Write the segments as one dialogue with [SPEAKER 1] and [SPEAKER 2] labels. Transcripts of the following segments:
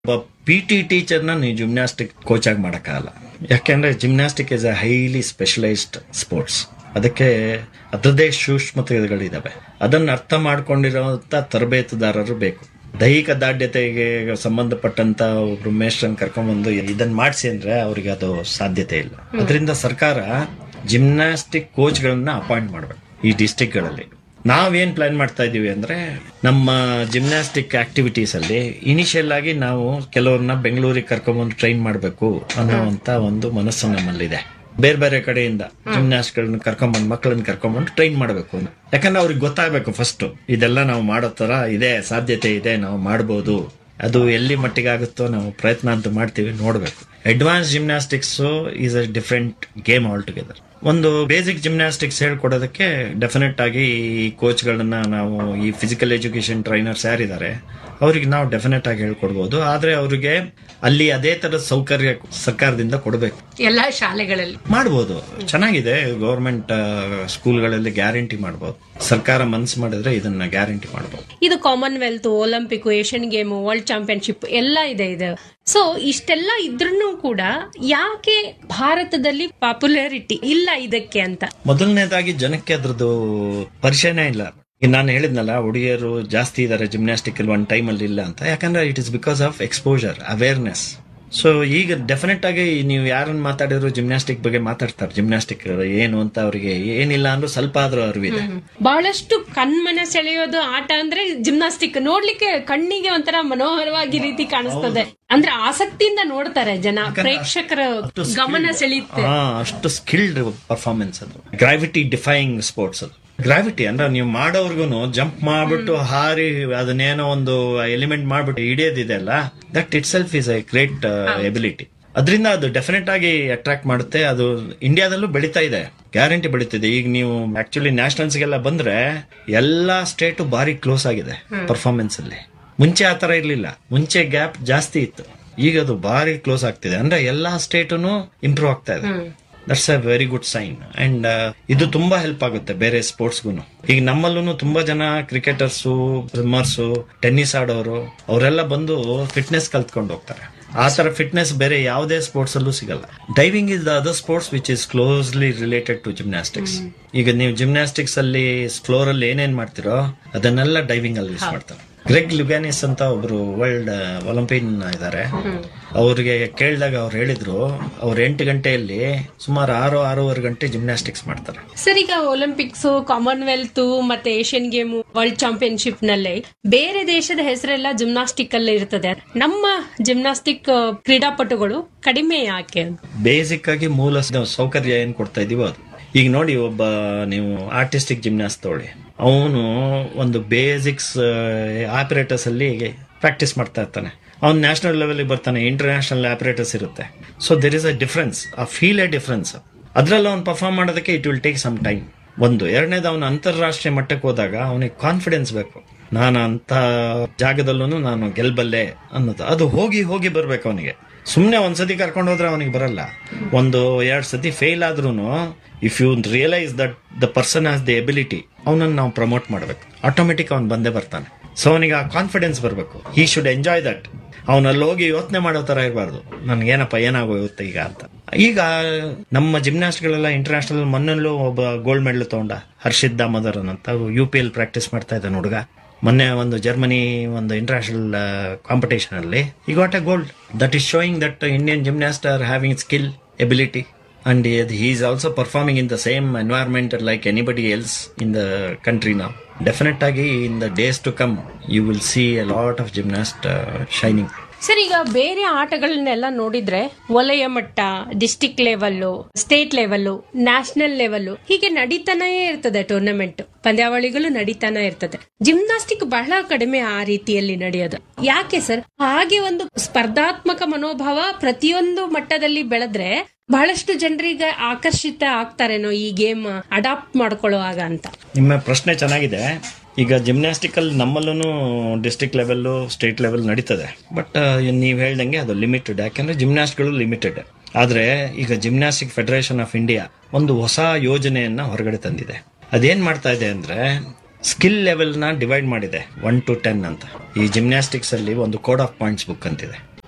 [SPEAKER 1] ಒಬ್ಬ P T ಟೀಚರ್ನ ನೀವು gymnastic coach ಆಗಿ ಮಾಡೋಕ್ಕಾಗಲ್ಲ ಯಾಕೆಂದ್ರೆ gymnastic is a highly specialised sports ಅದಕ್ಕೆ ಅದರದೇ ಸೂಕ್ಷ್ಮತೆಗಳಿದಾವೆ ಅದನ್ನು ಅರ್ಥ ಮಾಡ್ಕೊಂಡಿರೋಂಥ ತರಬೇತುದಾರರು ಬೇಕು ದೈಹಿಕ ದಾಢ್ಯತೆಗೆ ಸಂಬಂಧಪಟ್ಟಂತ ಒಬ್ರು ಮೇಸ್ಟ್ರನ್ನ ಕರ್ಕೊಂಡ್ಬಂದು ಇದನ್ನ ಮಾಡಿಸಿ ಅಂದ್ರೆ ಅವ್ರಿಗೆ ಅದು ಸಾಧ್ಯತೆ ಇಲ್ಲ ಅದರಿಂದ ಸರ್ಕಾರ ಜಿಮ್ನಾಸ್ಟಿಕ್ ಕೋಚ್ಗಳನ್ನ ಅಪಾಯಿಂಟ್ ಮಾಡಬೇಕು ಈ ಡಿಸ್ಟಿಕ್ಗಳಲ್ಲಿ ನಾವೇನ್ ಪ್ಲಾನ್ ಮಾಡ್ತಾ ಇದೀವಿ ಅಂದ್ರೆ ನಮ್ಮ ಜಿಮ್ನಾಸ್ಟಿಕ್ ಆಕ್ಟಿವಿಟೀಸ್ ಅಲ್ಲಿ ಇನಿಷಿಯಲ್ ಆಗಿ ನಾವು ಕೆಲವ್ರನ್ನ ಬೆಂಗಳೂರಿಗೆ ಕರ್ಕೊಂಡ್ಬಂದು ಟ್ರೈನ್ ಮಾಡಬೇಕು ಅನ್ನೋವಂತ ಒಂದು ಮನಸ್ಸು ನಮ್ಮಲ್ಲಿದೆ ಬೇರೆ ಬೇರೆ ಕಡೆಯಿಂದ ಜಿಮ್ನಾಸ್ಟ್ಗಳನ್ನ ಕರ್ಕೊಂಡ್ಬಂದು ಮಕ್ಕಳನ್ನ ಕರ್ಕೊಂಡ್ಬಂದು ಟ್ರೈನ್ ಮಾಡಬೇಕು ಯಾಕಂದ್ರೆ ಅವ್ರಿಗೆ ಗೊತ್ತಾಗಬೇಕು ಫಸ್ಟ್ ಇದೆಲ್ಲ ನಾವು ಮಾಡೋ ತರ ಇದೆ ಸಾಧ್ಯತೆ ಇದೆ ನಾವು ಮಾಡ್ಬೋದು ಅದು ಎಲ್ಲಿ ಮಟ್ಟಿಗೆ ಆಗುತ್ತೋ ನಾವು ಪ್ರಯತ್ನ ಅಂತೂ ಮಾಡ್ತೀವಿ ನೋಡಬೇಕು advance gymnastics is a different game all together ಒಂದು ಬೇಸಿಕ್ ಜಿಮ್ನಾಸ್ಟಿಕ್ಸ್ ಹೇಳ್ಕೊಡೋದಕ್ಕೆ ಡೆಫಿನೆಟ್ ಆಗಿ ಈ ಕೋಚ್ಗಳನ್ನ ನಾವು ಈ ಫಿಸಿಕಲ್ ಎಜುಕೇಶನ್ ಟ್ರೈನರ್ಸ್ ಯಾರಿದ್ದಾರೆ ಅವ್ರಿಗೆ ನಾವು ಡೆಫಿನೆಟ್ ಆಗಿ ಹೇಳ್ಕೊಡ್ಬೋದು ಆದ್ರೆ ಅವರಿಗೆ ಅಲ್ಲಿ ಅದೇ ತರದ ಸೌಕರ್ಯ ಸರ್ಕಾರದಿಂದ ಕೊಡಬೇಕು
[SPEAKER 2] ಎಲ್ಲಾ ಶಾಲೆಗಳಲ್ಲಿ
[SPEAKER 1] ಮಾಡ್ಬೋದು ಚೆನ್ನಾಗಿದೆ ಗೌರ್ಮೆಂಟ್ ಸ್ಕೂಲ್ಗಳಲ್ಲಿ ಗ್ಯಾರಂಟಿ ಮಾಡ್ಬೋದು ಸರ್ಕಾರ ಮನಸ್ಸು ಮಾಡಿದ್ರೆ ಇದನ್ನ ಗ್ಯಾರಂಟಿ ಮಾಡ್ಬೋದು
[SPEAKER 2] ಇದು Commonwealth Olympic Asian game world championship ಎಲ್ಲ ಇದೆ ಇದೆ ಸೊ ಇಷ್ಟೆಲ್ಲ ಇದ್ರೂ ಕೂಡ ಯಾಕೆ ಭಾರತದಲ್ಲಿ ಪಾಪ್ಯುಲಾರಿಟಿ ಇಲ್ಲ ಇದಕ್ಕೆ ಅಂತ
[SPEAKER 1] ಮೊದಲನೇದಾಗಿ ಜನಕ್ಕೆ ಅದ್ರದ್ದು ಪರಿಚಯನೇ ಇಲ್ಲ ಈಗ ನಾನು ಹೇಳಿದ್ನಲ್ಲ ಹುಡುಗಿಯರು ಜಾಸ್ತಿ ಇದಾರೆ ಜಿಮ್ನಾಸ್ಟಿಕ್ ಅಲ್ಲಿ ಒಂದು ಟೈಮಲ್ಲಿ ಇಲ್ಲ ಅಂತ ಯಾಕಂದ್ರೆ it is because of exposure awareness so ಈಗ ಡೆಫಿನೆಟ್ ಆಗಿ ನೀವು ಯಾರನ್ನ ಮಾತಾಡಿದ್ರು ಜಿಮ್ನಾಸ್ಟಿಕ್ ಬಗ್ಗೆ ಮಾತಾಡ್ತಾರೆ ಜಿಮ್ನಾಸ್ಟಿಕ್ ಏನು ಅಂತ ಅವರಿಗೆ ಏನಿಲ್ಲ ಅಂದ್ರೂ ಸ್ವಲ್ಪ ಆದ್ರೂ ಅರಿವಿದೆ
[SPEAKER 2] ಬಹಳಷ್ಟು ಕಣ್ಮನ ಸೆಳೆಯೋದು ಆಟ ಅಂದ್ರೆ ಜಿಮ್ನಾಸ್ಟಿಕ್ ನೋಡ್ಲಿಕ್ಕೆ ಕಣ್ಣಿಗೆ ಒಂಥರ ಮನೋಹರವಾಗಿ ರೀತಿ ಕಾಣಿಸ್ತದೆ ಅಂದ್ರೆ ಆಸಕ್ತಿಯಿಂದ ನೋಡ್ತಾರೆ ಜನ ಪ್ರೇಕ್ಷಕರ
[SPEAKER 1] ಅಷ್ಟು
[SPEAKER 2] ಗಮನ
[SPEAKER 1] skilled-
[SPEAKER 2] ಸೆಳೆಯುತ್ತೆ
[SPEAKER 1] ಹಾ, ಅಷ್ಟು ಸ್ಕಿಲ್ಡ್ ಪರ್ಫಾರ್ಮೆನ್ಸ್ ಅದು ಗ್ರಾವಿಟಿ ಡಿಫೈಯಿಂಗ್ ಸ್ಪೋರ್ಟ್ಸ್ ಅದು ಗ್ರಾವಿಟಿ ಅಂದ್ರೆ ನೀವು ಮಾಡೋರ್ಗುನು ಜಂಪ್ ಮಾಡ್ಬಿಟ್ಟು ಹಾರಿ ಅದನ್ನೇನೋ ಒಂದು ಎಲಿಮೆಂಟ್ ಮಾಡ್ಬಿಟ್ಟು ಹಿಡಿಯೋದಿದೆ ಅಲ್ಲ that itself is a great ability ಅದರಿಂದ ಅದು ಡೆಫಿನೆಟ್ ಆಗಿ ಅಟ್ರಾಕ್ಟ್ ಮಾಡುತ್ತೆ ಅದು ಇಂಡಿಯಾದಲ್ಲೂ ಬೆಳೀತಾ ಇದೆ ಗ್ಯಾರಂಟಿ ಬೆಳೀತಿದೆ ಈಗ ನೀವು ಆಕ್ಚುಲಿ ನ್ಯಾಷನಲ್ಸ್ಗೆಲ್ಲ ಬಂದ್ರೆ ಎಲ್ಲಾ ಸ್ಟೇಟು ಬಾರಿ ಕ್ಲೋಸ್ ಆಗಿದೆ ಪರ್ಫಾರ್ಮೆನ್ಸ್ ಅಲ್ಲಿ ಮುಂಚೆ ಆ ತರ ಇರ್ಲಿಲ್ಲ ಮುಂಚೆ ಗ್ಯಾಪ್ ಜಾಸ್ತಿ ಇತ್ತು ಈಗ ಅದು ಬಾರಿ ಕ್ಲೋಸ್ ಆಗ್ತಿದೆ ಅಂದ್ರೆ ಎಲ್ಲಾ ಸ್ಟೇಟುನು ಇಂಪ್ರೂವ್ ಆಗ್ತಾ ಇದೆ that's a very good sign and ಇದು ತುಂಬಾ ಹೆಲ್ಪ್ ಆಗುತ್ತೆ ಬೇರೆ ಸ್ಪೋರ್ಟ್ಸ್ಗೂ ಈಗ ನಮ್ಮಲ್ಲೂ ತುಂಬಾ ಜನ ಕ್ರಿಕೆಟರ್ಸು ಸ್ವಿಮ್ಮರ್ಸು ಟೆನ್ನಿಸ್ ಆಡೋರು ಅವರೆಲ್ಲ ಬಂದು ಫಿಟ್ನೆಸ್ ಕಲ್ತ್ಕೊಂಡು ಹೋಗ್ತಾರೆ ಆ ತರ ಫಿಟ್ನೆಸ್ ಬೇರೆ ಯಾವುದೇ ಸ್ಪೋರ್ಟ್ಸ್ ಅಲ್ಲೂ ಸಿಗಲ್ಲ diving is the other sports which is closely related to gymnastics ಈಗ ನೀವು ಜಿಮ್ನಾಸ್ಟಿಕ್ಸ್ ಅಲ್ಲಿ ಫ್ಲೋರ್ ಅಲ್ಲಿ ಏನೇನ್ ಮಾಡ್ತಿರೋ ಅದನ್ನೆಲ್ಲ ಡೈವಿಂಗ್ ಅಲ್ಲಿ ಯೂಸ್ ಮಾಡ್ತಾರೆ ಗ್ರೆಗ್ ಲ್ಯುಗಾನಿಸ್ ಅಂತ ಒಬ್ರು ವರ್ಲ್ಡ್ ಒಲಿಂಪಿಯನ್ ಇದ್ದಾರೆ ಅವ್ರಿಗೆ ಕೇಳಿದಾಗ ಅವ್ರು ಹೇಳಿದ್ರು ಅವ್ರು ಎಂಟು ಗಂಟೆಯಲ್ಲಿ ಸುಮಾರು ಆರು ಆರೂವರೆ ಗಂಟೆ ಜಿಮ್ನಾಸ್ಟಿಕ್ಸ್ ಮಾಡ್ತಾರೆ
[SPEAKER 2] ಸರ್ ಈಗ ಒಲಿಂಪಿಕ್ಸ್ ಕಾಮನ್ವೆಲ್ತ್ ಮತ್ತೆ ಏಷ್ಯನ್ ಗೇಮ್ ವರ್ಲ್ಡ್ ಚಾಂಪಿಯನ್ಶಿಪ್ ನಲ್ಲಿ ಬೇರೆ ದೇಶದ ಹೆಸರೆಲ್ಲ ಜಿಮ್ನಾಸ್ಟಿಕ್ ಅಲ್ಲಿ ಇರ್ತದೆ ನಮ್ಮ ಜಿಮ್ನಾಸ್ಟಿಕ್ ಕ್ರೀಡಾಪಟುಗಳು ಕಡಿಮೆ ಯಾಕೆ
[SPEAKER 1] ಬೇಸಿಕ್ ಆಗಿ ಮೂಲ ಸ- ಸೌಕರ್ಯ ಏನ್ ಕೊಡ್ತಾ ಇದೀವೋ ಅದು ಈಗ ನೋಡಿ ಒಬ್ಬ ನೀವು ಆರ್ಟಿಸ್ಟಿಕ್ ಜಿಮ್ನಾಸ್ಟ್ ತಗೊಳ್ಳಿ ಅವನು ಒಂದು ಬೇಸಿಕ್ಸ್ ಆಪರೇಟರ್ಸ್ ಅಲ್ಲಿ ಪ್ರಾಕ್ಟೀಸ್ ಮಾಡ್ತಾ ಇರ್ತಾನೆ ಅವ್ನು ನ್ಯಾಷನಲ್ ಲೆವೆಲ್ ಬರ್ತಾನೆ ಇಂಟರ್ನ್ಯಾಷನಲ್ ಆಪರೇಟರ್ಸ್ ಇರುತ್ತೆ so there is a difference ಆ ಫೀಲ್ ಎ ಡಿಫ್ರೆನ್ಸ್ ಅದ್ರಲ್ಲಿ ಅವ್ನು ಪರ್ಫಾರ್ಮ್ ಮಾಡೋದಕ್ಕೆ it will take some time ಒಂದು ಎರಡನೇದು ಅವನು ಅಂತಾರಾಷ್ಟ್ರೀಯ ಮಟ್ಟಕ್ಕೆ ಹೋದಾಗ ಅವನಿಗೆ ಕಾನ್ಫಿಡೆನ್ಸ್ ಬೇಕು ನಾನು ಅಂತ ಜಾಗದಲ್ಲೂ ನಾನು ಗೆಲ್ಬಲ್ಲೆ ಅನ್ನೋದು ಅದು ಹೋಗಿ ಹೋಗಿ ಬರ್ಬೇಕು ಅವನಿಗೆ ಸುಮ್ಮನೆ ಒಂದ್ಸತಿ ಕರ್ಕೊಂಡು ಹೋದ್ರೆ ಅವನಿಗೆ ಬರಲ್ಲ ಒಂದು ಎರಡ್ ಸತಿ ಫೇಲ್ ಆದ್ರೂ if you realise that the person has the ability ಅವನನ್ನು ನಾವು ಪ್ರಮೋಟ್ ಮಾಡಬೇಕು ಆಟೋಮೆಟಿಕ್ ಅವ್ನು ಬಂದೇ ಬರ್ತಾನೆ ಸೊ ಅವನಿಗೆ ಆ ಕಾನ್ಫಿಡೆನ್ಸ್ ಬರಬೇಕು ಹಿ ಶುಡ್ ಎಂಜಾಯ್ ದಟ್ ಅವನಲ್ಲಿ ಹೋಗಿ ಯೋಚನೆ ಮಾಡೋ ತರ ಇರಬಾರ್ದು ನನ್ಗೇನಪ್ಪ ಏನಾಗೋಗುತ್ತೆ ಈಗ ಅಂತ ಈಗ ನಮ್ಮ ಜಿಮ್ನಾಸ್ಟ್ಗಳೆಲ್ಲ ಇಂಟರ್ನ್ಯಾಷನಲ್ ಮೊನ್ನಲ್ಲೂ ಒಬ್ಬ ಗೋಲ್ಡ್ ಮೆಡಲ್ ತಗೊಂಡ ಹರ್ಷಿತ್ ದಾಮೋದರನ್ ಅಂತ ಯು ಪಿ ಎಲ್ ಪ್ರಾಕ್ಟೀಸ್ ಮಾಡ್ತಾ ಇದ್ದಾನೆ ಹುಡುಗ ಮೊನ್ನೆ ಒಂದು ಜರ್ಮನಿ ಒಂದು ಇಂಟರ್ನ್ಯಾಷನಲ್ ಕಾಂಪಿಟೇಷನ್ ಅಲ್ಲಿ ಈ got a gold that is showing that Indian gymnast are having skill ability and he is also performing in the same environment like anybody else in the country ನಾವು definite ಆಗಿ in the days to come you will see a lot of gymnast shining
[SPEAKER 2] sir ಈಗ ಬೇರೆ ಆಟಗಳನ್ನೆಲ್ಲ ನೋಡಿದ್ರೆ ವಲಯ ಮಟ್ಟ district level state level national level ಹೀಗೆ ನಡೀತಾನೇ ಇರ್ತದೆ ಟೂರ್ನಮೆಂಟ್ ಪಂದ್ಯಾವಳಿಗಳು ನಡೀತಾನೆ ಇರ್ತದೆ ಜಿಮ್ನಾಸ್ಟಿಕ್ ಬಹಳ ಕಡಿಮೆ ಆ ರೀತಿಯಲ್ಲಿ ನಡೆಯೋದು ಯಾಕೆ ಸರ್ ಹಾಗೆ ಒಂದು ಸ್ಪರ್ಧಾತ್ಮಕ ಮನೋಭಾವ ಪ್ರತಿಯೊಂದು ಮಟ್ಟದಲ್ಲಿ ಬೆಳೆದ್ರೆ ಬಹಳಷ್ಟು ಜನರಿಗೆ ಆಕರ್ಷಿತ ಆಗ್ತಾರೇನೋ ಈ ಗೇಮ್ ಅಡಾಪ್ಟ್ ಮಾಡ್ಕೊಳ್ಳುವಾಗ ಅಂತ
[SPEAKER 1] ನಿಮ್ಮ ಪ್ರಶ್ನೆ ಚೆನ್ನಾಗಿದೆ ಈಗ ಜಿಮ್ನಾಸ್ಟಿಕ್ ಅಲ್ಲಿ ನಮ್ಮಲ್ಲೂ ಡಿಸ್ಟ್ರಿಕ್ಟ್ ಲೆವೆಲ್ ಸ್ಟೇಟ್ ಲೆವೆಲ್ ನಡೀತದೆ ಬಟ್ ನೀವು ಹೇಳ್ದಂಗೆ ಅದು ಲಿಮಿಟೆಡ್ ಯಾಕಂದ್ರೆ ಜಿಮ್ನಾಸ್ಟ್ಗಳು ಲಿಮಿಟೆಡ್ ಆದ್ರೆ ಈಗ ಜಿಮ್ನಾಸ್ಟಿಕ್ ಫೆಡರೇಷನ್ ಆಫ್ ಇಂಡಿಯಾ ಒಂದು ಹೊಸ ಯೋಜನೆಯನ್ನ ಹೊರಗಡೆ ತಂದಿದೆ ಅದೇನ್ ಮಾಡ್ತಾ ಇದೆ ಅಂದ್ರೆ ಸ್ಕಿಲ್ ಲೆವೆಲ್ ನ ಡಿವೈಡ್ ಮಾಡಿದೆ ಒನ್ ಟು ಟೆನ್ ಅಂತ ಈ ಜಿಮ್ನಾಸ್ಟಿಕ್ಸ್ ಅಲ್ಲಿ ಒಂದು ಕೋಡ್ ಆಫ್ ಪಾಯಿಂಟ್ಸ್ ಬುಕ್ ಅಂತಿದೆ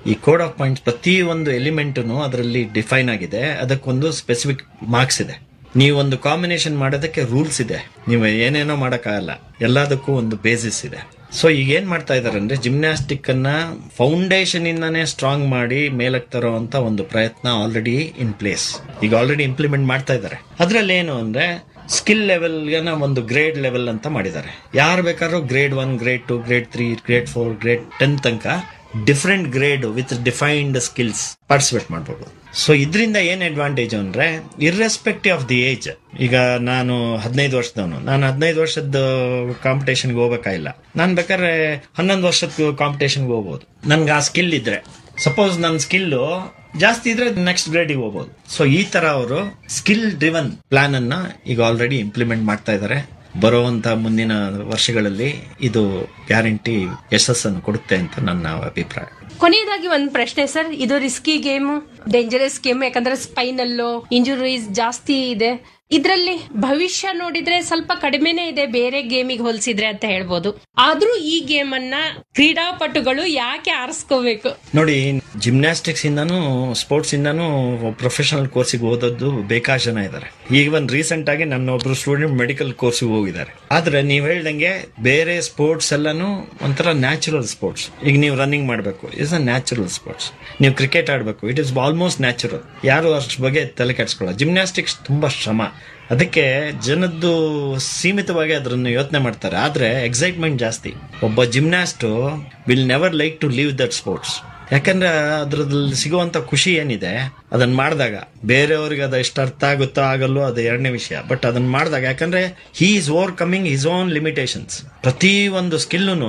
[SPEAKER 1] ಈ ಕೋಡ್ ಆಫ್ ಪಾಯಿಂಟ್ಸ್ ಪ್ರತಿ ಒಂದು ಎಲಿಮೆಂಟ್ನು ಅದರಲ್ಲಿ ಡಿಫೈನ್ ಆಗಿದೆ ಅದಕ್ಕೊಂದು ಸ್ಪೆಸಿಫಿಕ್ ಮಾರ್ಕ್ಸ್ ಇದೆ ನೀವು ಒಂದು ಕಾಂಬಿನೇಷನ್ ಮಾಡೋದಕ್ಕೆ ರೂಲ್ಸ್ ಇದೆ ನೀವು ಏನೇನೋ ಮಾಡೋಕ್ಕಾಗಲ್ಲ ಎಲ್ಲದಕ್ಕೂ ಒಂದು ಬೇಸಿಸ್ ಇದೆ ಸೊ ಈಗ ಏನ್ ಮಾಡ್ತಾ ಇದಾರೆ ಅಂದ್ರೆ ಜಿಮ್ನಾಸ್ಟಿಕ್ ಅನ್ನ ಫೌಂಡೇಶನ್ ಇಂದಾನೇ ಸ್ಟ್ರಾಂಗ್ ಮಾಡಿ ಮೇಲಕ್ಕೆ ತರೋ ಅಂತ ಒಂದು ಪ್ರಯತ್ನ ಆಲ್ರೆಡಿ ಇನ್ ಪ್ಲೇಸ್ ಈಗ ಆಲ್ರೆಡಿ ಇಂಪ್ಲಿಮೆಂಟ್ ಮಾಡ್ತಾ ಇದ್ದಾರೆ ಅದ್ರಲ್ಲಿ ಏನು ಅಂದ್ರೆ ಸ್ಕಿಲ್ ಲೆವೆಲ್ ಒಂದು ಗ್ರೇಡ್ ಲೆವೆಲ್ ಅಂತ ಮಾಡಿದ್ದಾರೆ ಯಾರು ಬೇಕಾದ್ರೂ grade one grade two grade three grade four grade ten ತನಕ different grade with defined skills participate ಮಾಡ್ಬೋದು ಸೊ ಇದರಿಂದ ಏನ್ ಅಡ್ವಾಂಟೇಜ್ ಅಂದ್ರೆ ಇರ್ರೆಸ್ಪೆಕ್ಟಿವ್ ಆಫ್ ದಿ ಏಜ್ ಈಗ ನಾನು ಹದಿನೈದು ವರ್ಷದವನು ನಾನು ಹದಿನೈದು ವರ್ಷದ ಕಾಂಪಿಟೇಷನ್ಗೆ ಹೋಗ್ಬೇಕಾಗಿಲ್ಲ ನಾನು ಬೇಕಾದ್ರೆ ಹನ್ನೊಂದು ವರ್ಷದ ಕಾಂಪಿಟೇಷನ್ಗೆ ಹೋಗ್ಬೋದು ನನ್ಗೆ ಆ ಸ್ಕಿಲ್ ಇದ್ರೆ ಸಪೋಸ್ ನನ್ನ ಸ್ಕಿಲ್ ಜಾಸ್ತಿ ಇದ್ರೆ ನೆಕ್ಸ್ಟ್ ಗ್ರೇಡಿಗೆ ಹೋಗ್ಬೋದು ಸೊ ಈ ತರ ಅವರು ಸ್ಕಿಲ್ ಡ್ರಿವನ್ ಪ್ಲಾನ್ ಅನ್ನ ಈಗ ಆಲ್ರೆಡಿ ಇಂಪ್ಲಿಮೆಂಟ್ ಮಾಡ್ತಾ ಇದ್ದಾರೆ ಬರುವಂತ ಮುಂದಿನ ವರ್ಷಗಳಲ್ಲಿ ಇದು ಗ್ಯಾರಂಟಿ ಯಶಸ್ಸನ್ನು ಕೊಡುತ್ತೆ ಅಂತ ನನ್ನ ಅಭಿಪ್ರಾಯ
[SPEAKER 2] ಕೊನೆಯದಾಗಿ ಒಂದು ಪ್ರಶ್ನೆ ಸರ್ ಇದು ರಿಸ್ಕಿ ಗೇಮ್ ಡೇಂಜರಸ್ ಗೇಮ್ ಯಾಕಂದ್ರೆ ಸ್ಪೈನಲ್ಲೋ ಇಂಜುರೀಸ್ ಜಾಸ್ತಿ ಇದೆ ಇದರಲ್ಲಿ ಭವಿಷ್ಯ ನೋಡಿದ್ರೆ ಸ್ವಲ್ಪ ಕಡಿಮೆನೇ ಇದೆ ಬೇರೆ ಗೇಮಿಗೆ ಹೋಲಿಸಿದ್ರೆ ಅಂತ ಹೇಳ್ಬೋದು ಆದ್ರೂ ಈ ಗೇಮ್ ಅನ್ನ ಕ್ರೀಡಾಪಟುಗಳು ಯಾಕೆ ಆರಿಸ್ಕೋಬೇಕು
[SPEAKER 1] ನೋಡಿ ಜಿಮ್ನಾಸ್ಟಿಕ್ಸ್ ಇಂದಾನು ಸ್ಪೋರ್ಟ್ಸ್ ಇಂದಾನು ಪ್ರೊಫೆಷನಲ್ ಕೋರ್ಸಿಗೆ ಓದೋದು ಬೇಕಾಷ್ಟು ಜನ ಇದ್ದಾರೆ ಈಗ ಒಂದು ರೀಸೆಂಟ್ ಆಗಿ ನನ್ನ ಒಬ್ರು ಸ್ಟೂಡೆಂಟ್ ಮೆಡಿಕಲ್ ಕೋರ್ಸಿಗೆ ಹೋಗಿದ್ದಾರೆ ಆದ್ರೆ ನೀವ್ ಹೇಳ್ದಂಗೆ ಬೇರೆ ಸ್ಪೋರ್ಟ್ಸ್ ಎಲ್ಲಾನು ಒಂಥರ ನ್ಯಾಚುರಲ್ ಸ್ಪೋರ್ಟ್ಸ್ ಈಗ ನೀವು ರನ್ನಿಂಗ್ ಮಾಡಬೇಕು ಇಸ್ ಅ ನ್ಯಾಚುರಲ್ ಸ್ಪೋರ್ಟ್ಸ್ ನೀವು ಕ್ರಿಕೆಟ್ ಆಡಬೇಕು ಇಟ್ ಇಸ್ ಆಲ್ಮೋಸ್ಟ್ ನ್ಯಾಚುರಲ್ ಯಾರು ಅಷ್ಟ್ ಬಗ್ಗೆ ತಲೆ ಕೆಡ್ಸ್ಕೊಳ್ಳೋ ಜಿಮ್ನಾಸ್ಟಿಕ್ಸ್ ತುಂಬಾ ಶ್ರಮ ಅದಕ್ಕೆ ಜನದ್ದು ಸೀಮಿತವಾಗಿ ಅದನ್ನು ಯೋಚನೆ ಮಾಡ್ತಾರೆ ಆದ್ರೆ ಎಕ್ಸೈಟ್ಮೆಂಟ್ ಜಾಸ್ತಿ ಒಬ್ಬ gymnast will never like to leave that sports ಯಾಕಂದ್ರೆ ಅದ್ರಲ್ಲಿ ಸಿಗುವಂತ ಖುಷಿ ಏನಿದೆ ಅದನ್ನ ಮಾಡಿದಾಗ ಬೇರೆಯವ್ರಿಗೆ ಅದು ಎಷ್ಟು ಅರ್ಥ ಆಗುತ್ತೋ ಆಗಲ್ಲೋ ಅದು ಎರಡನೇ ವಿಷಯ ಬಟ್ ಅದನ್ನ ಮಾಡಿದಾಗ ಯಾಕಂದ್ರೆ he is overcoming his own limitations ಪ್ರತಿ ಒಂದು ಸ್ಕಿಲ್ನು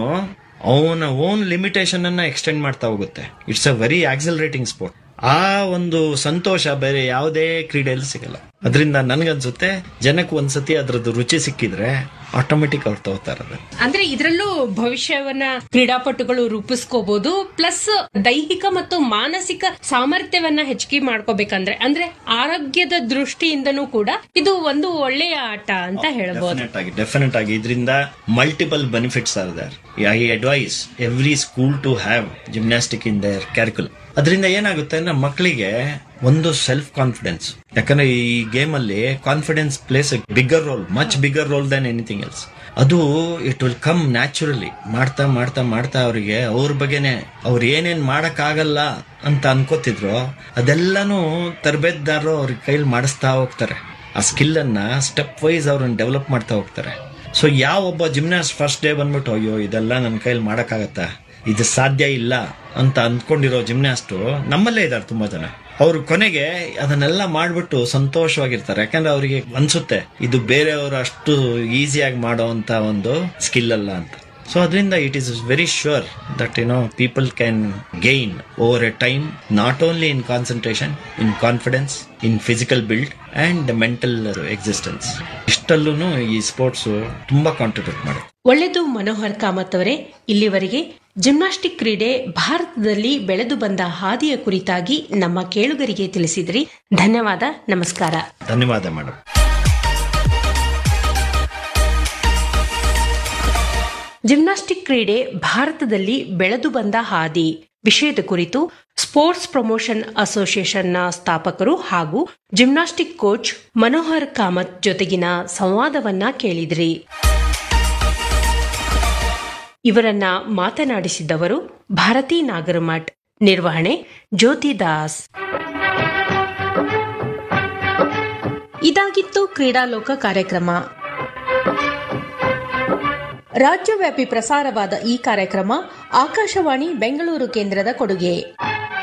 [SPEAKER 1] ಅವನ ಓನ್ ಲಿಮಿಟೇಷನ್ ಅನ್ನ ಎಕ್ಸ್ಟೆಂಡ್ ಮಾಡ್ತಾ ಹೋಗುತ್ತೆ it's a very accelerating sport ಆ ಒಂದು ಸಂತೋಷ ಬೇರೆ ಯಾವುದೇ ಕ್ರೀಡೆಯಲ್ಲಿ ಸಿಗಲ್ಲ ಅದರಿಂದ ನನ್ಗನ್ಸುತ್ತೆ ಜನಕ್ಕೆ ಒಂದ್ಸತಿ ಅದ್ರದ್ದು ರುಚಿ ಸಿಕ್ಕಿದ್ರೆ ಆಟೋಮೆಟಿಕ್ ಅವ್ರು ತಗೋತಾರೆ ಅದನ್ನ
[SPEAKER 2] ಅಂದ್ರೆ ಇದರಲ್ಲೂ ಭವಿಷ್ಯವನ್ನ ಕ್ರೀಡಾಪಟುಗಳು ರೂಪಿಸ್ಕೋಬಹುದು ಪ್ಲಸ್ ದೈಹಿಕ ಮತ್ತು ಮಾನಸಿಕ ಸಾಮರ್ಥ್ಯವನ್ನ ಹೆಚ್ಚಿಗೆ ಮಾಡ್ಕೋಬೇಕಂದ್ರೆ ಅಂದ್ರೆ ಆರೋಗ್ಯದ ದೃಷ್ಟಿಯಿಂದನೂ ಕೂಡ ಇದು ಒಂದು ಒಳ್ಳೆಯ ಆಟ ಅಂತ ಹೇಳ್ಬೋದು
[SPEAKER 1] ಡೆಫಿನೆಟ್ ಆಗಿ ಡೆಫಿನೆಟ್ ಆಗಿ ಇದರಿಂದ multiple benefits are there I advise every school to have gymnastic in their curriculum ಅದರಿಂದ ಏನಾಗುತ್ತೆ ಅಂದ್ರೆ ಮಕ್ಕಳಿಗೆ ಒಂದು ಸೆಲ್ಫ್ ಕಾನ್ಫಿಡೆನ್ಸ್ ಯಾಕಂದ್ರೆ ಈ ಗೇಮ್ ಅಲ್ಲಿ confidence plays bigger role much bigger role than anything else ಅದು ಇಟ್ ವಿಲ್ ಕಮ್ ನ್ಯಾಚುರಲಿ ಮಾಡ್ತಾ ಮಾಡ್ತಾ ಮಾಡ್ತಾ ಅವರಿಗೆ ಅವ್ರ ಬಗ್ಗೆನೆ ಅವ್ರು ಏನೇನ್ ಮಾಡಕ್ ಆಗಲ್ಲ ಅಂತ ಅನ್ಕೋತಿದ್ರು ಅದೆಲ್ಲಾನು ತರಬೇತದಾರರು ಅವ್ರ ಕೈಲಿ ಮಾಡಿಸ್ತಾ ಹೋಗ್ತಾರೆ ಆ ಸ್ಕಿಲ್ ಅನ್ನ ಸ್ಟೆಪ್ ವೈಸ್ ಅವ್ರನ್ನ ಡೆವಲಪ್ ಮಾಡ್ತಾ ಹೋಗ್ತಾರೆ ಸೊ ಯಾವ ಒಬ್ಬ ಜಿಮ್ನಾಸ್ಟ್ ಫಸ್ಟ್ ಡೇ ಬಂದ್ಬಿಟ್ಟು ಅಯ್ಯೋ ಇದೆಲ್ಲ ನನ್ನ ಕೈಲಿ ಮಾಡಕ್ಕಾಗತ್ತಾ ಇದು ಸಾಧ್ಯ ಇಲ್ಲ ಅಂತ ಅಂದ್ಕೊಂಡಿರೋ ಜಿಮ್ನಾಸ್ಟು ನಮ್ಮಲ್ಲೇ ಇದ್ದಾರೆ ತುಂಬಾ ಜನ ಅವ್ರು ಕೊನೆಗೆ ಅದನ್ನೆಲ್ಲ ಮಾಡ್ಬಿಟ್ಟು ಸಂತೋಷವಾಗಿರ್ತಾರೆ ಯಾಕಂದ್ರೆ ಅವರಿಗೆ ಅನ್ಸುತ್ತೆ ಇದು ಬೇರೆಯವರು ಅಷ್ಟು ಈಸಿಯಾಗಿ ಮಾಡೋ ಅಂತ ಒಂದು ಸ್ಕಿಲ್ ಅಲ್ಲ ಅಂತ ಸೊ ಅದರಿಂದ it is very sure that you know people can gain over a time not only in concentration in confidence in physical build and mental existence ಇಷ್ಟಲ್ಲೂ ಈ ಸ್ಪೋರ್ಟ್ಸ್ ತುಂಬಾ ಕಾಂಟ್ರಿಬ್ಯೂಟ್ ಮಾಡುತ್ತೆ
[SPEAKER 2] ಒಳ್ಳೆದು ಮನೋಹರ್ ಕಾಮತ್ ಅವರೇ ಇಲ್ಲಿವರೆಗೆ ಜಿಮ್ನಾಸ್ಟಿಕ್ ಕ್ರೀಡೆ ಭಾರತದಲ್ಲಿ ಬೆಳೆದು ಬಂದ ಹಾದಿಯ ಕುರಿತಾಗಿ ನಮ್ಮ ಕೇಳುಗರಿಗೆ ತಿಳಿಸಿದ್ರಿ ಧನ್ಯವಾದ ನಮಸ್ಕಾರ
[SPEAKER 1] ಧನ್ಯವಾದ ಮೇಡಮ್
[SPEAKER 2] ಜಿಮ್ನಾಸ್ಟಿಕ್ ಕ್ರೀಡೆ ಭಾರತದಲ್ಲಿ ಬೆಳೆದು ಬಂದ ಹಾದಿ ವಿಷಯದ ಕುರಿತು ಸ್ಪೋರ್ಟ್ಸ್ ಪ್ರಮೋಷನ್ ಅಸೋಸಿಯೇಷನ್ನ ಸ್ಥಾಪಕರು ಹಾಗೂ ಜಿಮ್ನಾಸ್ಟಿಕ್ ಕೋಚ್ ಮನೋಹರ್ ಕಾಮತ್ ಜೊತೆಗಿನ ಸಂವಾದವನ್ನ ಕೇಳಿದ್ರಿ ಇವರನ್ನ ಮಾತನಾಡಿಸಿದವರು ಭಾರತಿ ನಾಗರಮಠ್ ನಿರ್ವಹಣೆ ಜ್ಯೋತಿ ದಾಸ್ ಇದಾಗಿತ್ತು ಕ್ರೀಡಾಲೋಕ ಕಾರ್ಯಕ್ರಮ ರಾಜ್ಯವ್ಯಾಪಿ ಪ್ರಸಾರವಾದ ಈ ಕಾರ್ಯಕ್ರಮ ಆಕಾಶವಾಣಿ ಬೆಂಗಳೂರು ಕೇಂದ್ರದ ಕೊಡುಗೆ